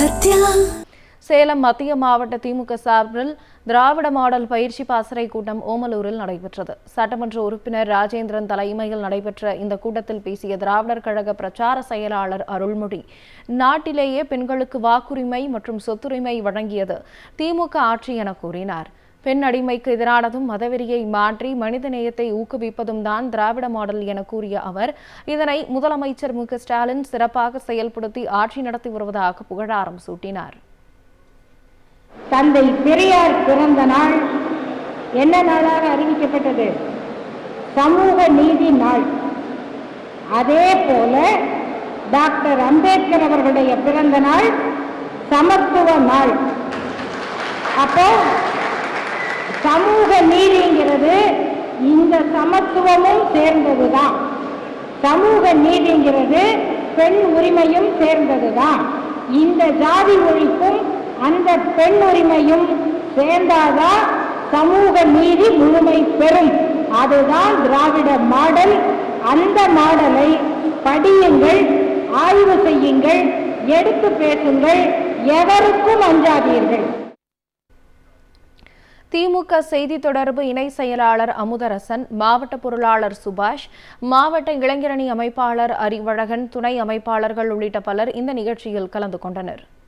சத்யா சேலம் மத்திய மாவட்ட திமுக சார்பில் திராவிட மாடல் பயிற்சி பாசறை கூட்டம் ஓமலூரில் நடைபெற்றது சட்டமன்ற உறுப்பினர் ராஜேந்திரன் தலைமையில் நடைபெற்ற இந்த கூட்டத்தில் பேசிய திராவிடர் கழக பிரச்சார செயலாளர் அருள்மொழி நாட்டிலேயே பெண்களுக்கு வாக்குரிமை மற்றும் சொத்துரிமை வழங்கியது திமுக ஆட்சி என கூறினார் பெண் அடிமைக்கு எதிரானதும் மதவெறியை மாற்றி மனிதநேயத்தை ஊக்குவிப்பதும் தான் திராவிட மாடல் என கூறிய அவர் இதனை முதலமைச்சர் மு க ஸ்டாலின் சிறப்பாக செயல்படுத்தி ஆட்சி நடத்தி வருவதாக புகழாரம் சூட்டினார் தந்தை பெரியார் பிறந்த நாள் என்ன நாளாக அறிவிக்கப்பட்டது சமூக நீதி நாள் அதே போல டாக்டர் அம்பேத்கர் அவர்களுடைய பிறந்த நாள் சமத்துவ நாள் அப்போ சமூக நீதிங்கிறது இந்த சமத்துவமும் சேர்ந்ததுதான் சமூக நீதிங்கிறது பெண் உரிமையும் சேர்ந்ததுதான் இந்த ஜாதி ஒழிப்பும் அந்த பெண் உரிமையும் சேர்ந்தாதான் சமூக நீதி முழுமை பெறும் அதுதான் திராவிட மாடல் அந்த மாடலை படியுங்கள் ஆய்வு செய்யுங்கள் எடுத்து பேசுங்கள் எவருக்கும் அஞ்சாதீர்கள் திமுக செய்தி தொடர்பு இணை செயலாளர் அமுதரசன் மாவட்ட பொருளாளர் சுபாஷ் மாவட்ட இளைஞரணி அமைப்பாளர் அறிவழகன் துணை அமைப்பாளர்கள் உள்ளிட்ட பலர் இந்த நிகழ்ச்சியில் கலந்து கொண்டனர்